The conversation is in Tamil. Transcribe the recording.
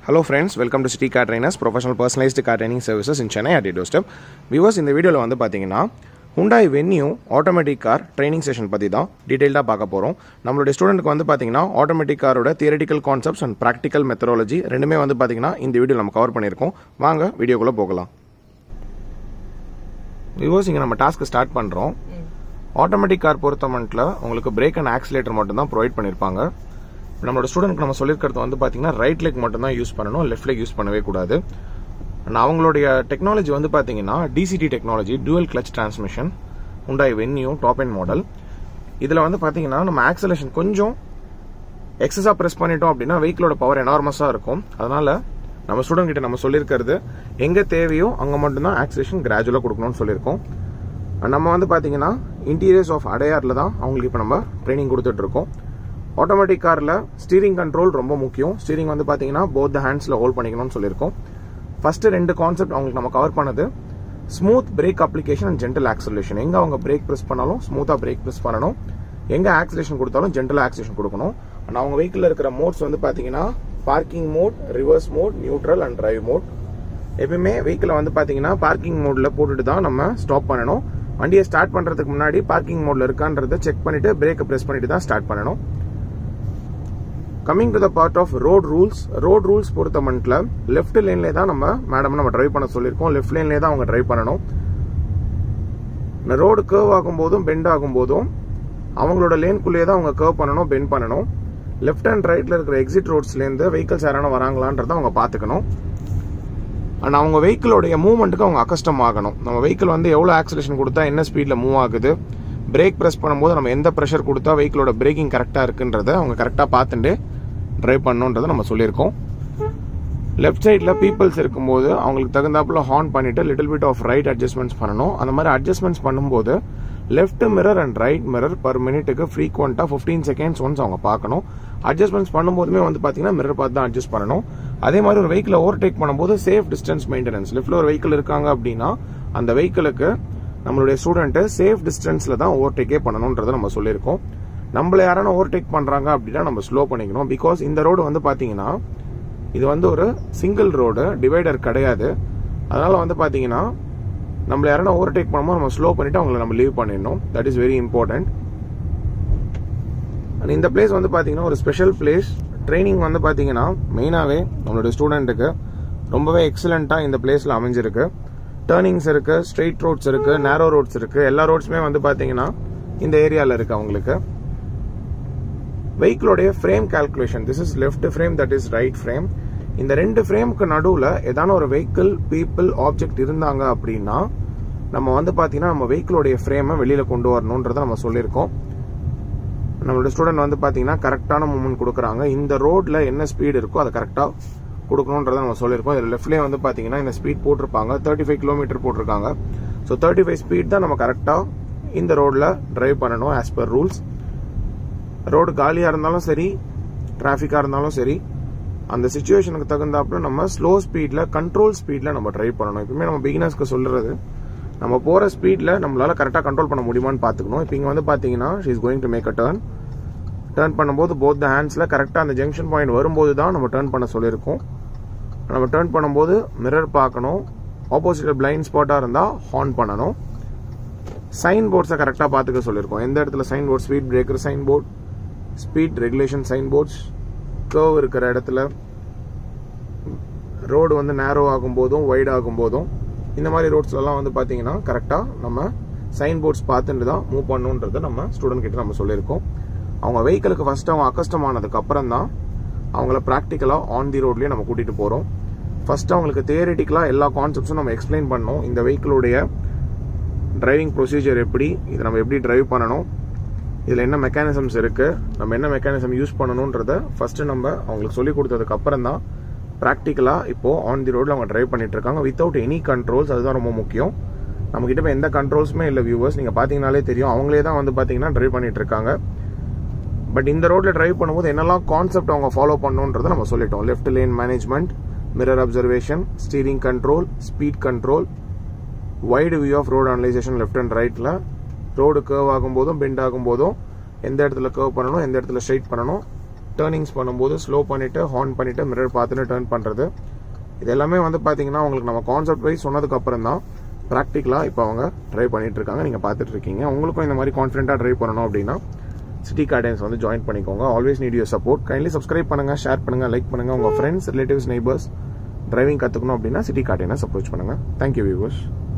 hello friends welcome to city car trainers professional personalised car training services in Chennai at doorstep viewers இந்த வீடியோவில் வந்து பார்த்தீங்கன்னா Hyundai Venue automatic car training session பற்றி தான் டீட்டெயிலாக பார்க்க போகிறோம் நம்மளுடைய ஸ்டூடெண்ட்க்கு வந்து பார்த்தீங்கன்னா ஆட்டோமேட்டிக் காரோட theoretical concepts and practical methodology ரெண்டுமே வந்து பார்த்தீங்கன்னா இந்த வீடியோ நம்ம கவர் பண்ணியிருக்கோம் வாங்க வீடியோக்குள்ளே போகலாம் வியூவர்ஸ் இங்கே நம்ம டாஸ்க்கு ஸ்டார்ட் பண்ணுறோம் ஆட்டோமேட்டிக் கார் பொறுத்தமட்டில் உங்களுக்கு பிரேக் அண்ட் ஆக்சிலேட்டர் மட்டும் தான் ப்ரொவைட் பண்ணியிருப்பாங்க நம்மளோட ஸ்டூடெண்ட்க்கு நம்ம சொல்லியிருக்கிறது வந்து பார்த்தீங்கன்னா ரைட் லெக் மட்டும் தான் யூஸ் பண்ணணும் லெஃப்ட் லெக் யூஸ் பண்ணவே கூடாது அண்ட் அவங்களுடைய டெக்னாலஜி வந்து பார்த்தீங்கன்னா DCT technology dual clutch transmission Hyundai Venue top and model இதில் வந்து பார்த்தீங்கன்னா நம்ம ஆக்சலேஷன் கொஞ்சம் எக்ஸஸாக ப்ரெஸ் பண்ணிட்டோம் அப்படின்னா வெஹிக்கிளோட பவர் எனார்மஸாக இருக்கும் அதனால நம்ம ஸ்டூடெண்ட் கிட்ட நம்ம சொல்லியிருக்கிறது எங்கே தேவையோ அங்கே மட்டும்தான் ஆக்சலேஷன் கிராஜுவலாக கொடுக்கணும்னு சொல்லியிருக்கோம் And நம்ம வந்து பார்த்தீங்கன்னா இன்டீரியர்ஸ் ஆஃப் அடையாரில் தான் அவங்களுக்கு இப்போ நம்ம ட்ரைனிங் கொடுத்துட்டு இருக்கோம் ஆட்டோமேட்டிக் காரில் ஸ்டீரிங் கண்ட்ரோல் ரொம்ப முக்கியம் ஸ்டீரிங் வந்து பார்த்தீங்கன்னா போத் ஹேண்ட்ஸில் ஹோல்ட் பண்ணிக்கணும்னு சொல்லியிருக்கோம் ஃபர்ஸ்ட் ரெண்டு கான்செப்ட் அவங்களுக்கு நம்ம கவர் பண்ணது smooth brake application and gentle acceleration எங்க அவங்க பிரேக் ப்ரெஸ் பண்ணாலும் ஸ்மூத்தா பிரேக் ப்ரெஸ் பண்ணணும் எங்க ஆக்சலேஷன் கொடுத்தாலும் ஜென்டல் ஆக்சலேஷன் கொடுக்கணும் அண்ட் அவங்க வெஹிக்கிள் இருக்கிற மோட்ஸ் வந்து பாத்தீங்கன்னா parking mode reverse mode neutral and drive mode எப்பயுமே வெஹிக்கிளை வந்து பாத்தீங்கன்னா பார்க்கிங் மோட்ல போட்டுட்டு தான் நம்ம ஸ்டாப் பண்ணணும் வண்டியை ஸ்டார்ட் பண்றதுக்கு முன்னாடி பார்க்கிங் மோட்ல இருக்கான்றதை செக் பண்ணிட்டு பிரேக்கை பிரஸ் பண்ணிட்டு தான் ஸ்டார்ட் பண்ணணும் coming to the part of road rules road rules பொறுத்த மட்டில் லெஃப்ட் லேன்லேயே தான் நம்ம மேடம் நம்ம டிரைவ் பண்ண சொல்லியிருக்கோம் லெஃப்ட் லேன்லேயே தான் அவங்க டிரைவ் பண்ணணும் ரோடு கேர்வ் ஆகும் போதும் பெண்ட் ஆகும் போதும் அவங்களோட லேன்குள்ளேயே தான் அவங்க கேர்வ் பண்ணணும் பெண்ட் பண்ணணும் லெஃப்ட் அண்ட் ரைட்ல இருக்கிற எக்ஸிட் ரோட்ஸ்லேருந்து வெஹிக்கிள்ஸ் யாரான வராங்களான்றதை அவங்க பார்த்துக்கணும் அண்ட் அவங்க வெஹிக்கிளோடைய மூவ்மெண்ட்டுக்கு அவங்க அக்கஸ்டம் ஆகணும் நம்ம வெஹிக்கிள் வந்து எவ்வளோ ஆக்சலேஷன் கொடுத்தா என்ன ஸ்பீடில் மூவ் ஆகுது பிரேக் ப்ரெஸ் பண்ணும்போது நம்ம எந்த ப்ரெஷர் கொடுத்தா வெஹிக்கிளோட பிரேக்கிங் கரெக்டாக இருக்குன்றத அவங்க கரெக்டாக பார்த்துட்டு ட்ரைவ் பண்ணுன்றதை நம்ம சொல்லியிருக்கோம் லெஃப்ட் சைடில் பீப்புள்ஸ் இருக்கும்போது அவங்களுக்கு தகுந்தாப்புல ஹார்ன் பண்ணிட்டு little bit of right adjustments பண்ணணும் அந்த மாதிரி அட்ஜஸ்ட்மெண்ட்ஸ் பண்ணும்போது left mirror and right mirror per மினிட்டுக்கு ஃப்ரீக்வெண்ட்டாக ஃபிஃப்டீன் செகண்ட்ஸ் ஒன்ஸ் அவங்க பார்க்கணும் அட்ஜஸ்ட்மெண்ட்ஸ் பண்ணும்போதுமே வந்து பார்த்தீங்கன்னா மிரர் பார்த்து தான் அட்ஜஸ்ட் பண்ணணும் அதே மாதிரி ஒரு வெஹிக்கிள் ஓவர்டேக் பண்ணும்போது சேஃப் டிஸ்டன்ஸ் மெயின்டெனன்ஸ் லெஃப்ட்ல ஒரு வெஹிக்கிள் இருக்காங்க அப்படின்னா அந்த வெஹிக்கிளுக்கு நம்மளுடைய ஸ்டூடெண்ட்டு சேஃப் டிஸ்டன்ஸ்ல தான் ஓவர்டேக்கே பண்ணணுன்றதை நம்ம சொல்லியிருக்கோம் நம்மள யாரான ஓவர்டேக் பண்றாங்க அப்படின்னா நம்ம ஸ்லோ பண்ணிக்கணும் பிகாஸ் இந்த ரோடு வந்து பாத்தீங்கன்னா இது வந்து ஒரு சிங்கிள் ரோடு டிவைடர் கிடையாது அதனால வந்து பாத்தீங்கன்னா நம்மள யாரான ஓவர்டேக் பண்ணும்போது நம்ம ஸ்லோ பண்ணிட்டு அவங்கள நம்ம லீவ் பண்ணிடணும் that is very important and இந்த பிளேஸ் வந்து பாத்தீங்கன்னா ஒரு ஸ்பெஷல் பிளேஸ் ட்ரைனிங் வந்து பாத்தீங்கன்னா மெயினாவே நம்மளுடைய ஸ்டூடெண்ட்டுக்கு ரொம்பவே எக்ஸலண்டா இந்த பிளேஸ்ல அமைஞ்சிருக்கு டேர்னிங்ஸ் இருக்கு ஸ்ட்ரெயிட் ரோட்ஸ் இருக்கு நேரோ ரோட்ஸ் இருக்கு எல்லா ரோட்ஸுமே வந்து பாத்தீங்கன்னா இந்த ஏரியால இருக்கு அவங்களுக்கு வெஹிக்கிளோடைய frame calculation this is left frame that is right frame இந்த ரெண்டு ஃப்ரேமுக்கு நடுவில் ஏதான ஒரு வெஹிக்கிள் பீப்புள் ஆப்ஜெக்ட் இருந்தாங்க அப்படின்னா நம்ம வந்து பார்த்தீங்கன்னா நம்ம வெஹிக்கிளோடைய ஃப்ரேமை வெளியில் கொண்டு வரணுன்றதை நம்ம சொல்லியிருக்கோம் நம்மளோட ஸ்டூடெண்ட் வந்து பார்த்தீங்கன்னா கரெக்டான மூமெண்ட் கொடுக்குறாங்க இந்த ரோட்ல என்ன ஸ்பீடு இருக்கோ அதை கரெக்டாக கொடுக்கணுன்றதை நம்ம சொல்லியிருக்கோம் இதில் லெஃப்ட்லேயே வந்து பார்த்தீங்கன்னா இந்த ஸ்பீட் போட்டிருப்பாங்க தேர்ட்டி ஃபைவ் கிலோமீட்டர் போட்டிருக்காங்க ஸோ தேர்ட்டி ஃபைவ் ஸ்பீட் தான் நம்ம கரெக்டாக இந்த ரோட்ல டிரைவ் பண்ணணும் ஆஸ் பர் ரூல்ஸ் ரோடு காலியாக இருந்தாலும் சரி டிராஃபிக்காக இருந்தாலும் சரி அந்த சுச்சுவேஷனுக்கு தகுந்தாப்புல நம்ம ஸ்லோ ஸ்பீடில் கண்ட்ரோல் ஸ்பீடில் நம்ம ட்ரைவ் பண்ணணும் எப்பவுமே நம்ம பிகினர்ஸ்க்கு சொல்றது நம்ம போகிற ஸ்பீடில் நம்மளால கரெக்டாக கண்ட்ரோல் பண்ண முடியுமான்னு பார்த்துக்கணும் இப்போ இங்கே வந்து பார்த்தீங்கன்னா she is going to make a turn turn பண்ணும்போது போத் த ஹேண்ட்ஸில் கரெக்டாக அந்த ஜங்ஷன் பாயிண்ட் வரும்போது தான் நம்ம டர்ன் பண்ண சொல்லியிருக்கோம் நம்ம டர்ன் பண்ணும்போது மிரர் பார்க்கணும் ஆப்போசிட் பிளைண்ட் ஸ்பாட்டாக இருந்தால் ஹார்ன் பண்ணணும் சைன் போர்ட்ஸை கரெக்டாக பார்த்துக்க சொல்லியிருக்கோம் எந்த இடத்துல sign board speed breaker sign board speed regulation sign boards curve இருக்கிற இடத்துல ரோடு வந்து நேரோ ஆகும் போதும் வைட் ஆகும் போதும் இந்த மாதிரி ரோட்ஸ்லாம் வந்து பார்த்தீங்கன்னா கரெக்டாக நம்ம சைன் போர்ட்ஸ் பார்த்துட்டு தான் மூவ் பண்ணுன்றதை நம்ம ஸ்டூடெண்ட் கிட்ட நம்ம சொல்லியிருக்கோம் அவங்க வெஹிக்கிளுக்கு ஃபர்ஸ்ட் அவங்க அக்கஸ்டம் ஆனதுக்கு அப்புறம் தான் அவங்கள ப்ராக்டிக்கலாக ஆன் தி ரோட்லேயே நம்ம கூட்டிகிட்டு போகிறோம் ஃபர்ஸ்ட் அவங்களுக்கு தியரிட்டிக்கலாக எல்லா கான்செப்ட்ஸும் நம்ம எக்ஸ்பிளைன் பண்ணோம் இந்த வெஹிக்கிளுடைய டிரைவிங் ப்ரொசீஜர் எப்படி இதை நம்ம எப்படி டிரைவ் பண்ணணும் இதில் என்ன மெக்கானிசம்ஸ் இருக்கு நம்ம என்ன மெக்கானிசம் யூஸ் பண்ணணுன்றத ஃபர்ஸ்ட் நம்ம அவங்களுக்கு சொல்லி கொடுத்ததுக்கு அப்புறம் தான் ப்ராக்டிக்கலாக இப்போ ஆன் தி ரோட்ல அவங்க டிரைவ் பண்ணிட்டு இருக்காங்க வித்தவுட் எனி கண்ட்ரோல்ஸ் அதுதான் ரொம்ப முக்கியம் நம்ம கிட்ட இப்போ எந்த கண்ட்ரோல்ஸுமே இல்லை வியூவர்ஸ் நீங்க பாத்தீங்கனாலே தெரியும் அவங்களே தான் வந்து பாத்தீங்கன்னா டிரைவ் பண்ணிட்டு இருக்காங்க பட் இந்த ரோட்ல டிரைவ் பண்ணும்போது என்னெல்லாம் கான்செப்ட் அவங்க ஃபாலோ பண்ணணுன்றதை நம்ம சொல்லிட்டோம் left lane management mirror observation steering control speed control wide view of road analysation left and ரைட்ல ரோடு கேர்வ் ஆகும் போதும் பெண்ட் ஆகும் போதும் எந்த இடத்துல கேர்வ் பண்ணணும் எந்த இடத்துல ஸ்ட்ரைட் பண்ணணும் டேர்னிங்ஸ் பண்ணும்போது ஸ்லோ பண்ணிட்டு ஹார்ன் பண்ணிட்டு மிரர் பார்த்துட்டு டேர்ன் பண்றது இது எல்லாமே வந்து பாத்தீங்கன்னா உங்களுக்கு நம்ம கான்செப்ட் வைஸ் சொன்னதுக்கு அப்புறம் தான் ப்ராக்டிக்கலா இப்போ அவங்க ட்ரை பண்ணிட்டு இருக்காங்க நீங்க பார்த்துட்டு இருக்கீங்க உங்களுக்கும் இந்த மாதிரி கான்ஃபிடென்ட்டா ட்ரை பண்ணணும் அப்படின்னா சிட்டி கார்டன்ஸ் வந்து ஜாயின் பண்ணிக்கோங்க always need your support kindly subscribe பண்ணுங்க ஷேர் பண்ணுங்க லைக் பண்ணுங்க உங்க ஃப்ரெண்ட்ஸ் ரிலேட்டிவ்ஸ் நெய்பர்ஸ் டிரைவிங் கத்துக்கணும் அப்படின்னா சிட்டி கார்டனை அப்ரோச் பண்ணுங்க தேங்க்யூ வியூவர்ஸ்